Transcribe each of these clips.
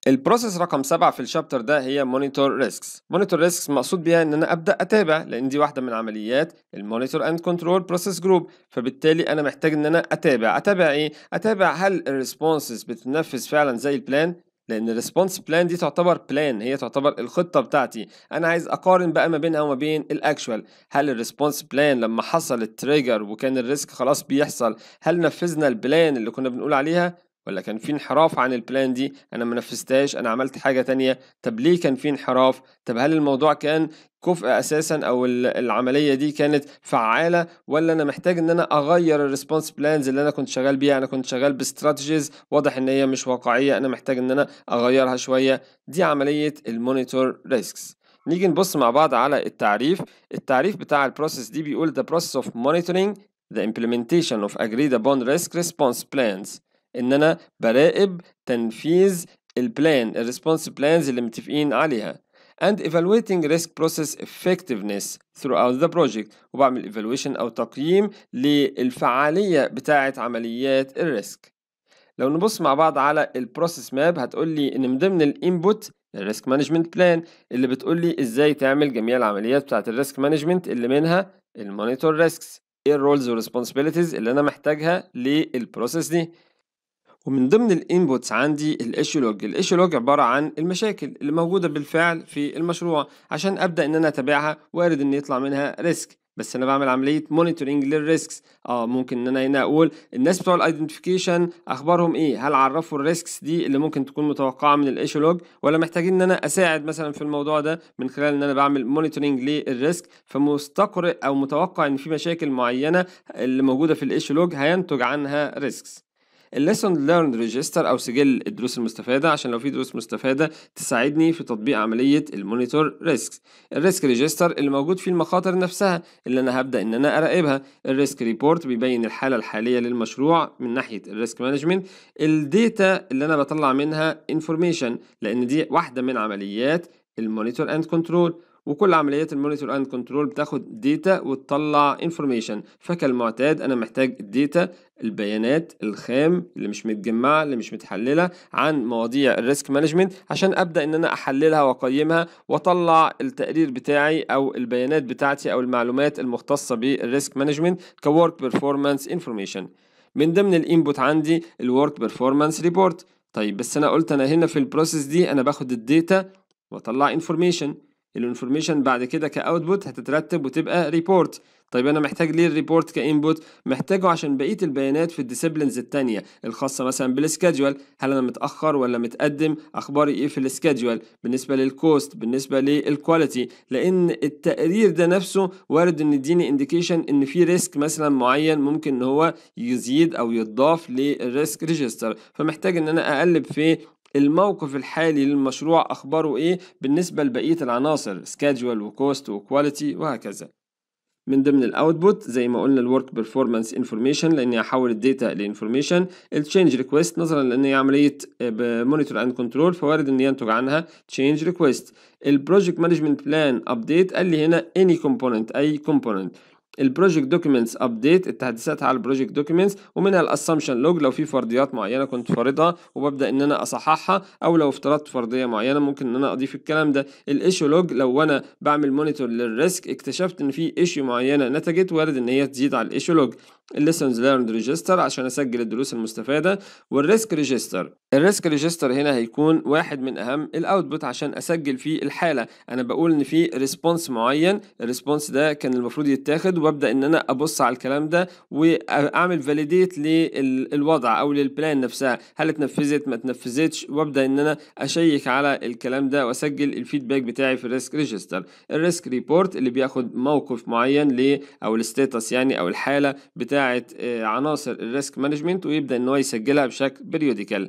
البروسيس رقم سبعة في الشابتر ده هي مونيتور ريسكس مونيتور ريسكس مقصود بيها ان انا ابدا اتابع لان دي واحده من عمليات المونيتور اند كنترول بروسيس جروب فبالتالي انا محتاج ان انا اتابع اتابع ايه اتابع هل الريسبونسز بتتنفذ فعلا زي البلان لان الريسبونس بلان دي تعتبر بلان هي تعتبر الخطه بتاعتي انا عايز اقارن بقى ما بينها وما بين الاكشوال هل الريسبونس بلان لما حصل التريجر وكان الريسك خلاص بيحصل هل نفذنا البلان اللي كنا بنقول عليها ولا كان في انحراف عن البلان دي انا ما نفذتهاش انا عملت حاجه تانية طب ليه كان في انحراف طب هل الموضوع كان كفء اساسا او العمليه دي كانت فعاله ولا انا محتاج ان انا اغير الريسبونس بلانز اللي انا كنت شغال بيها انا كنت شغال باستراتيجيز واضح ان هي مش واقعيه انا محتاج ان انا اغيرها شويه دي عمليه المونيتور ريسكس نيجي نبص مع بعض على التعريف التعريف بتاع البروسيس دي بيقول the process of monitoring the implementation of agreed upon risk response plans ان انا براقب تنفيذ البلان الريسبونس بلانز اللي متفقين عليها and evaluating risk process effectiveness throughout the project وبعمل evaluation او تقييم للفعالية بتاعة عمليات الريسك لو نبص مع بعض على البروسيس ماب هتقول لي ان من ضمن الانبوت الريسك مانجمنت بلان اللي بتقول لي ازاي تعمل جميع العمليات بتاعة الريسك مانجمنت اللي منها المونيتور ريسكس ايه الرولز والريسبونسبيلتيز اللي انا محتاجها للبروسيس دي ومن ضمن الانبوتس عندي الايشو لوج الايشو لوج عباره عن المشاكل اللي موجوده بالفعل في المشروع عشان ابدا ان انا اتابعها وارد ان يطلع منها ريسك بس انا بعمل عمليه مونيتورنج للريسكس اه ممكن ان انا هنا اقول الناس بتوع الايدنتيفيكيشن اخبارهم ايه هل عرفوا الريسكس دي اللي ممكن تكون متوقعه من الايشو لوج ولا محتاجين ان انا اساعد مثلا في الموضوع ده من خلال ان انا بعمل مونيتورنج للريسك فمستقرئ او متوقع ان في مشاكل معينه اللي موجوده في الايشو لوج هينتج عنها ريسكس الليسون ليرن ريجستر او سجل الدروس المستفاده عشان لو في دروس مستفاده تساعدني في تطبيق عمليه المونيتور ريسكس الريسك ريجستر اللي موجود فيه المخاطر نفسها اللي انا هبدا ان انا اراقبها الريسك ريبورت بيبين الحاله الحاليه للمشروع من ناحيه الريسك مانجمنت الداتا اللي انا بطلع منها انفورميشن لان دي واحده من عمليات المونيتور اند كنترول وكل عمليات المونيتور اند كنترول بتاخد داتا وتطلع انفورميشن فكالمعتاد انا محتاج الداتا البيانات الخام اللي مش متجمعه اللي مش متحلله عن مواضيع الريسك مانجمنت عشان ابدا ان انا احللها واقيمها واطلع التقرير بتاعي او البيانات بتاعتي او المعلومات المختصه بالريسك مانجمنت كورك بيرفورمانس انفورميشن من ضمن الانبوت عندي الورك بيرفورمانس ريبورت طيب بس انا قلت انا هنا في البروسيس دي انا باخد الداتا واطلع انفورميشن الانفورميشن بعد كده كاوتبوت هتترتب وتبقى ريبورت طيب انا محتاج ليه الريبورت كانبوت محتاجه عشان بقيه البيانات في الديسيبلينز التانية الخاصه مثلا بالسكادجوال هل انا متاخر ولا متقدم اخباري ايه في السكادجوال بالنسبه للكوست بالنسبه للكواليتي لان التقرير ده نفسه وارد ان يديني انديكيشن ان في ريسك مثلا معين ممكن ان هو يزيد او يضاف للريسك ريجستر فمحتاج ان انا اقلب في الموقف الحالي للمشروع اخباره ايه بالنسبه لبقيه العناصر سكادجوال وكوست وكواليتي وهكذا من ضمن الاوتبوت زي ما قلنا الورك بيرفورمانس انفورميشن لاني هحول الداتا لانفورميشن التشينج ريكويست نظرا لان هي عمليه مونيتور اند كنترول فوارد ان ينتج عنها تشينج ريكويست البروجكت مانجمنت بلان ابديت قال لي هنا اني كومبوننت اي كومبوننت البروجكت دوكيومنتس ابديت التحديثات على البروجكت دوكيومنتس ومنها الاسامبشن لوج لو في فرضيات معينه كنت فارضها وببدا ان انا اصححها او لو افترضت فرضيه معينه ممكن ان انا اضيف الكلام ده الايشو لوج لو انا بعمل مونيتور للريسك اكتشفت ان في ايشيو معينه نتجت وارد ان هي تزيد على الايشو لوج الليسنز ليرند ريجستر عشان اسجل الدروس المستفاده والريسك ريجستر الريسك ريجستر هنا هيكون واحد من اهم الاوتبوت عشان اسجل فيه الحاله انا بقول ان في ريسبونس معين الريسبونس ده كان المفروض يتاخد وابدا ان انا ابص على الكلام ده واعمل فاليديت للوضع او للبلان نفسها هل اتنفذت ما اتنفذتش وابدا ان انا اشيك على الكلام ده واسجل الفيدباك بتاعي في الريسك ريجستر الريسك ريبورت اللي بياخد موقف معين ل او الستاتس يعني او الحاله بتاع بتاعه عناصر الريسك مانجمنت ويبدا ان هو يسجلها بشكل بيريوديكال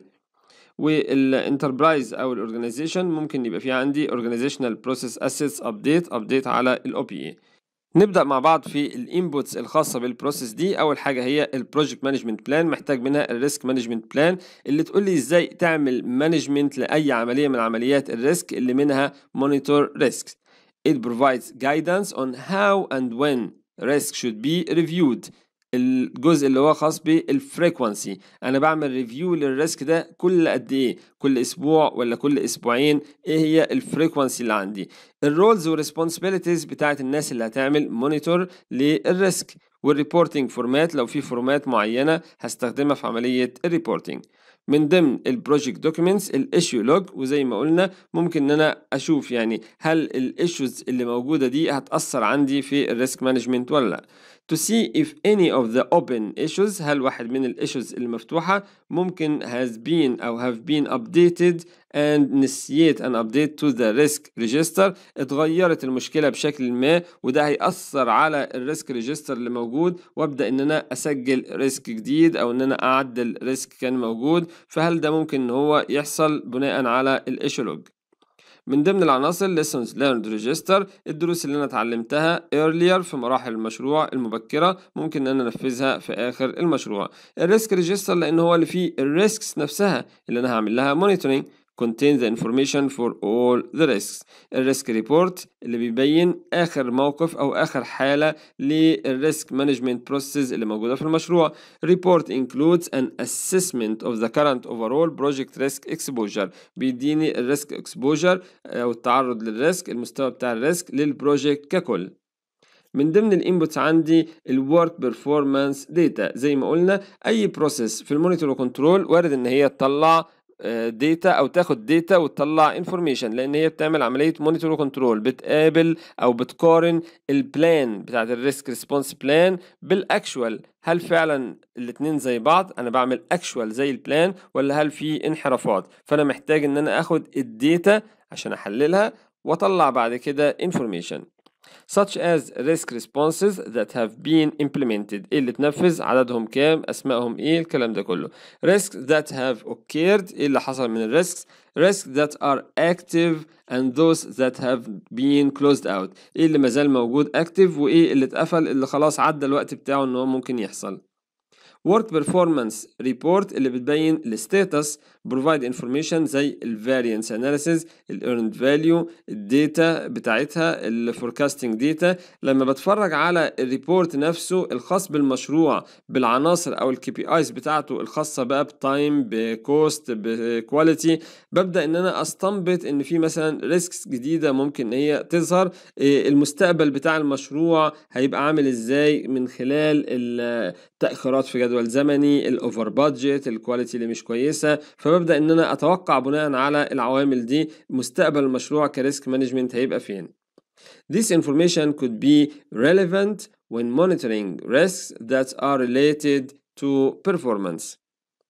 والانتربرايز او الاورجنايزيشن ممكن يبقى فيها عندي اورجانيزيشنال بروسيس اسيتس ابديت ابديت على الاو بي اي نبدا مع بعض في الانبوتس الخاصه بالبروسيس دي اول حاجه هي البروجكت مانجمنت بلان محتاج منها الريسك مانجمنت بلان اللي تقول لي ازاي تعمل مانجمنت لاي عمليه من عمليات الريسك اللي منها مونيتور ريسك It provides guidance on how and when risk should be reviewed الجزء اللي هو خاص بالفريكونسي انا بعمل ريفيو للريسك ده كل قد ايه كل اسبوع ولا كل اسبوعين ايه هي الفريكونسي اللي عندي الرولز والريسبونسبيلتيز بتاعت الناس اللي هتعمل مونيتور للريسك والريبورتنج فورمات لو في فورمات معينه هستخدمها في عمليه الريبورتنج من ضمن البروجكت دوكيومنتس الايشيو لوج وزي ما قلنا ممكن ان انا اشوف يعني هل الايشوز اللي موجوده دي هتاثر عندي في الريسك مانجمنت ولا لا to see if any of the open issues هل واحد من الايشوز المفتوحة ممكن has been أو have been updated and initiate an update to the risk register اتغيرت المشكلة بشكل ما وده هيأثر على الريسك ريجستر اللي موجود وابدأ ان انا اسجل ريسك جديد او ان انا اعدل ريسك كان موجود فهل ده ممكن ان هو يحصل بناء على الايشولوج من ضمن العناصر lessons learned register الدروس اللي انا اتعلمتها earlier في مراحل المشروع المبكرة ممكن ان انا انفذها في اخر المشروع الريسك ريجستر لان هو اللي فيه الريسكس نفسها اللي انا هعمل لها monitoring contain the information for all the risks الريسك ريبورت اللي بيبين آخر موقف أو آخر حالة للريسك مانجمنت بروسيس اللي موجودة في المشروع report includes an assessment of the current overall project risk exposure بيديني الريسك exposure أو التعرض للريسك المستوى بتاع الريسك للبروجكت ككل من ضمن الانبوتس عندي الورك بيرفورمانس داتا زي ما قلنا اي بروسيس في المونيتور وكنترول وارد ان هي تطلع داتا او تاخد داتا وتطلع انفورميشن لان هي بتعمل عمليه مونيتور وكنترول بتقابل او بتقارن البلان بتاعت الريسك ريسبونس بلان بالاكشوال هل فعلا الاتنين زي بعض انا بعمل اكشوال زي البلان ولا هل في انحرافات فانا محتاج ان انا اخد الداتا عشان احللها واطلع بعد كده انفورميشن such as risk responses that have been implemented ايه اللي اتنفذ عددهم كام اسمائهم ايه الكلام ده كله risks that have occurred ايه اللي حصل من الريسكس risks that are active and those that have been closed out ايه اللي مازال موجود active وايه اللي اتقفل اللي خلاص عدى الوقت بتاعه ان هو ممكن يحصل work performance report اللي بتبين الستاتس provide information زي ال variance analysis ال earned value الداتا بتاعتها ال forecasting data لما بتفرج على الريبورت نفسه الخاص بالمشروع بالعناصر او ال KPIs بتاعته الخاصة بقى بتايم بكوست بكواليتي ببدأ ان انا استنبط ان في مثلا ريسكس جديدة ممكن ان هي تظهر المستقبل بتاع المشروع هيبقى عامل ازاي من خلال التأخيرات في جدول زمني الاوفر بادجت الكواليتي اللي مش كويسة فببدأ ان انا اتوقع بناء على العوامل دي مستقبل المشروع كريسك مانجمنت هيبقى فين This information could be relevant when monitoring risks that are related to performance.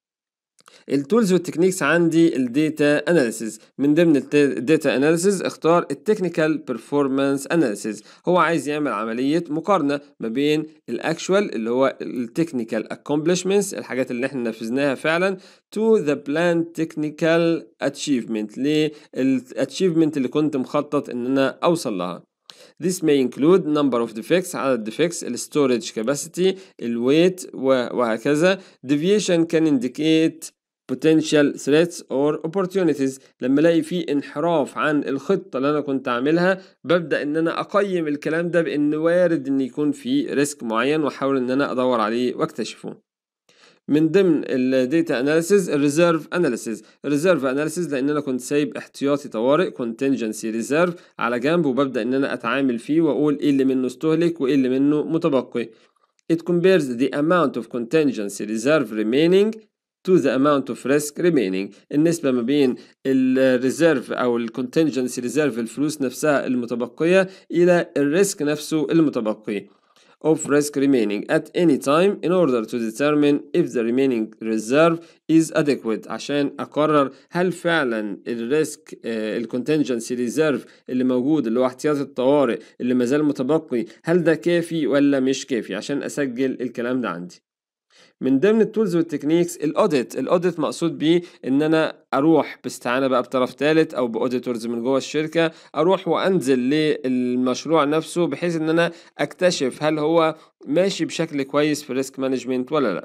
التولز والتكنيكس عندي الداتا اناليسيز من ضمن الداتا اناليسيز اختار التكنيكال بيرفورمانس اناليسيز هو عايز يعمل عمليه مقارنه ما بين الاكشوال اللي هو التكنيكال accomplishments الحاجات اللي احنا نفذناها فعلا to the plan technical achievement للاتشيفمنت اللي كنت مخطط ان انا اوصل لها This may include number of defects عدد defects ال storage capacity ال weight وهكذا deviation can indicate potential threats or opportunities لما الاقي في انحراف عن الخطة اللي انا كنت عاملها ببدأ ان انا اقيم الكلام ده بان وارد ان يكون في ريسك معين واحاول ان انا ادور عليه واكتشفه من ضمن الداتا اناليسيز الريزيرف اناليسيز الريزيرف اناليسيز لان انا كنت سايب احتياطي طوارئ contingency ريزيرف على جنب وببدا ان انا اتعامل فيه واقول ايه اللي منه استهلك وايه اللي منه متبقي it compares the amount of contingency reserve remaining to the amount of risk remaining النسبة ما بين الريزيرف أو الكونتنجنسي ريزيرف الفلوس نفسها المتبقية إلى الريسك نفسه المتبقي of risk remaining at any time in order to determine if the remaining reserve is adequate عشان أقرر هل فعلا الريسك الكونتنجنسي ريزيرف اللي موجود اللي هو احتياط الطوارئ اللي مازال متبقي هل ده كافي ولا مش كافي عشان أسجل الكلام ده عندي من ضمن التولز والتكنيكس الاوديت الاوديت مقصود بيه ان انا اروح باستعانه بقى بطرف ثالث او باوديتورز من جوه الشركه اروح وانزل للمشروع نفسه بحيث ان انا اكتشف هل هو ماشي بشكل كويس في الريسك مانجمنت ولا لا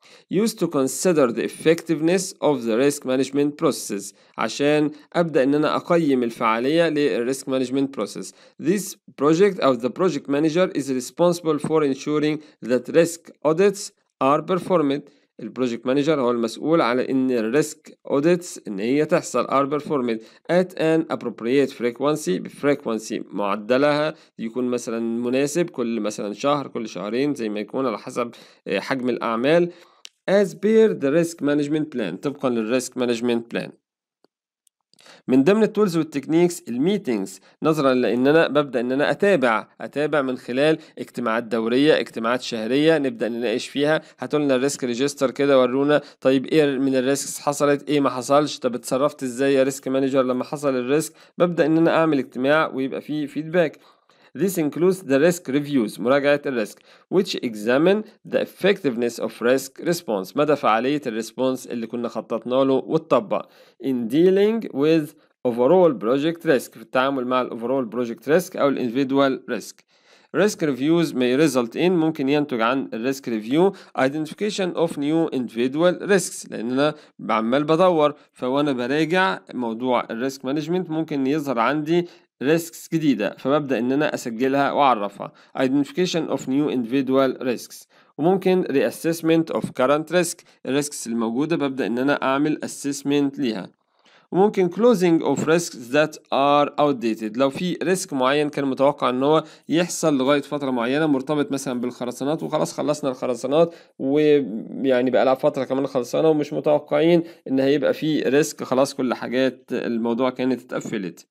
used to consider the effectiveness of the risk management processes عشان أبدأ إن أنا أقيم الفعالية للريسك management process. This project أو the project manager is responsible for ensuring that risk audits are performed البروجكت مانجر هو المسؤول على ان الريسك اوديتس ان هي تحصل are performed at an appropriate frequency بفريكونسي معدلها يكون مثلا مناسب كل مثلا شهر كل شهرين زي ما يكون على حسب حجم الاعمال as per the risk management plan طبقا للريسك مانجمنت بلان من ضمن التولز والتكنيكس الميتينجز نظرا لان انا ببدا ان انا اتابع اتابع من خلال اجتماعات دوريه اجتماعات شهريه نبدا نناقش فيها هاتوا لنا الريسك ريجستر كده ورونا طيب ايه من الريسكس حصلت ايه ما حصلش طب اتصرفت ازاي يا ريسك مانجر لما حصل الريسك ببدا ان انا اعمل اجتماع ويبقى فيه فيدباك This includes the risk reviews مراجعة الريسك which examine the effectiveness of risk response مدى فعالية الريسبونس اللي كنا خططنا له واتطبق in dealing with overall project risk في التعامل مع ال overall project risk أو ال individual risk risk reviews may result in ممكن ينتج عن الريسك ريفيو identification of new individual risks لان انا عمال بدور فوانا براجع موضوع الريسك مانجمنت ممكن يظهر عندي risks جديدة فببدأ إن أنا أسجلها وأعرفها identification of new individual risks وممكن reassessment of current risk الريسكس الموجودة ببدأ إن أنا أعمل assessment ليها وممكن closing of risks that are outdated لو في ريسك معين كان متوقع ان هو يحصل لغايه فتره معينه مرتبط مثلا بالخرسانات وخلاص خلصنا الخرسانات ويعني بقى لها فتره كمان خلصانه ومش متوقعين ان هيبقى في ريسك خلاص كل حاجات الموضوع كانت اتقفلت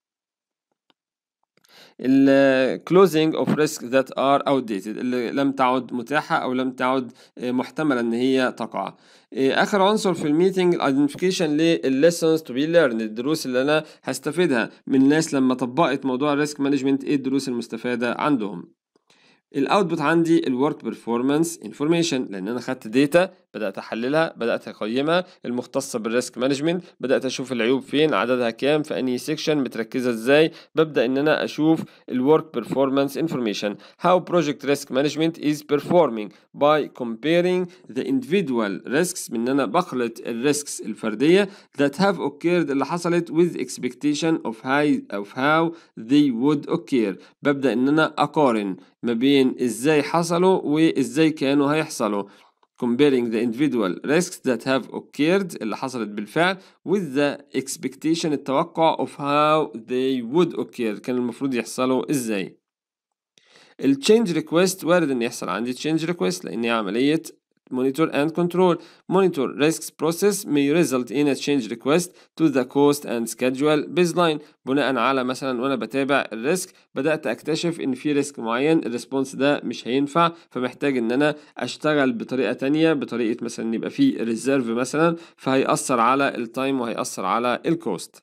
ال closing of risk that are outdated اللي لم تعد متاحة أو لم تعد محتملة إن هي تقع. آخر عنصر في الميتنج identification لل lessons to be learned الدروس اللي أنا هستفيدها من الناس لما طبقت موضوع الريسك مانجمنت إيه الدروس المستفادة عندهم. الاوتبوت عندي الورك بيرفورمانس انفورميشن لان انا خدت داتا بدات احللها بدات اقيمها المختصه بالريسك مانجمنت بدات اشوف العيوب فين عددها كام في انهي سيكشن متركزه ازاي ببدا ان انا اشوف الورك بيرفورمانس انفورميشن how project risk management is performing by comparing the individual risks من ان انا بخلط الريسكس الفرديه that have occurred اللي حصلت with expectation of how of how they would occur ببدا ان انا اقارن ما بين ازاي حصلوا وازاي كانوا هيحصلوا comparing the individual risks that have occurred اللي حصلت بالفعل with the expectation التوقع of how they would occur كان المفروض يحصلوا ازاي التشينج ريكويست وارد ان يحصل عندي تشينج ريكويست لان هي عمليه monitor and control monitor risks process may result in a change request to the cost and schedule baseline بناء على مثلا وانا بتابع الريسك بدات اكتشف ان في ريسك معين الريسبونس ده مش هينفع فمحتاج ان انا اشتغل بطريقه تانية بطريقه مثلا يبقى في ريزيرف مثلا فهيأثر على التايم وهيأثر على الكوست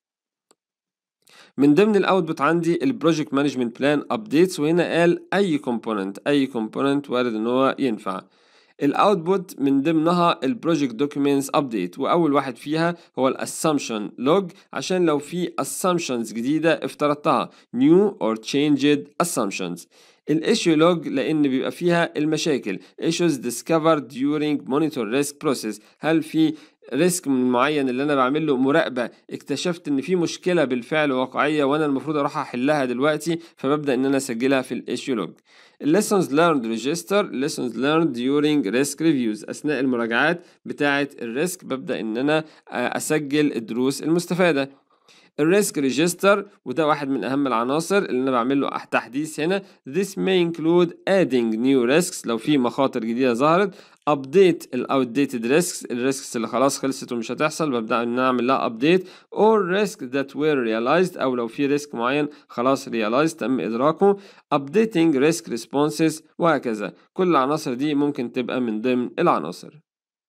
من ضمن الاوتبوت عندي البروجكت مانجمنت بلان ابديتس وهنا قال اي كومبوننت اي كومبوننت وارد ان هو ينفع الاوتبوت من ضمنها البروجكت دوكيومنتس ابديت واول واحد فيها هو الاسامبشن لوج عشان لو في assumptions جديده افترضتها new or changed assumptions الايشيو لوج لان بيبقى فيها المشاكل issues discovered during monitor risk process هل في ريسك معين اللي انا بعمل له مراقبه اكتشفت ان في مشكله بالفعل واقعيه وانا المفروض اروح احلها دلوقتي فببدا ان انا اسجلها في الايشيو لوج lessons learned register lessons learned during risk reviews اثناء المراجعات بتاعه الريسك ببدا ان انا اسجل الدروس المستفاده الريسك ريجستر وده واحد من اهم العناصر اللي انا بعمل له تحديث هنا this may include adding new risks لو في مخاطر جديده ظهرت update ال outdated risks الريسكس اللي خلاص خلصت ومش هتحصل ببدا ان انا اعمل لها update or risk that were realized او لو في ريسك معين خلاص realized تم ادراكه updating risk responses وهكذا كل العناصر دي ممكن تبقى من ضمن العناصر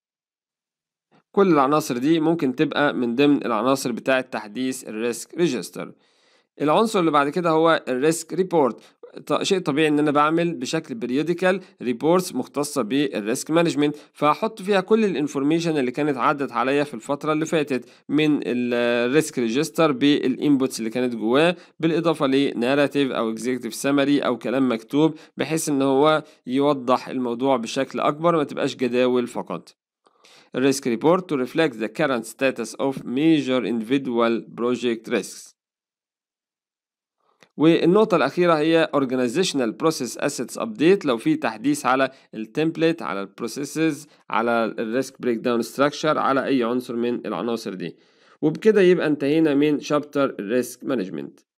كل العناصر دي ممكن تبقى من ضمن العناصر بتاعة تحديث الريسك ريجستر العنصر اللي بعد كده هو الريسك ريبورت شيء طبيعي ان انا بعمل بشكل بريوديكال ريبورتس مختصه بالريسك مانجمنت فهحط فيها كل الانفورميشن اللي كانت عدت عليا في الفتره اللي فاتت من الريسك ريجستر بالانبوتس اللي كانت جواه بالاضافه لناراتيف او اكزيكتيف سمري او كلام مكتوب بحيث ان هو يوضح الموضوع بشكل اكبر ما تبقاش جداول فقط risk report to reflect the current status of major individual project risks والنقطة الأخيرة هي organizational process assets update لو في تحديث على التمبلت على البروسيسز على الريسك بريك داون ستراكشر على أي عنصر من العناصر دي وبكده يبقى انتهينا من شابتر الريسك مانجمنت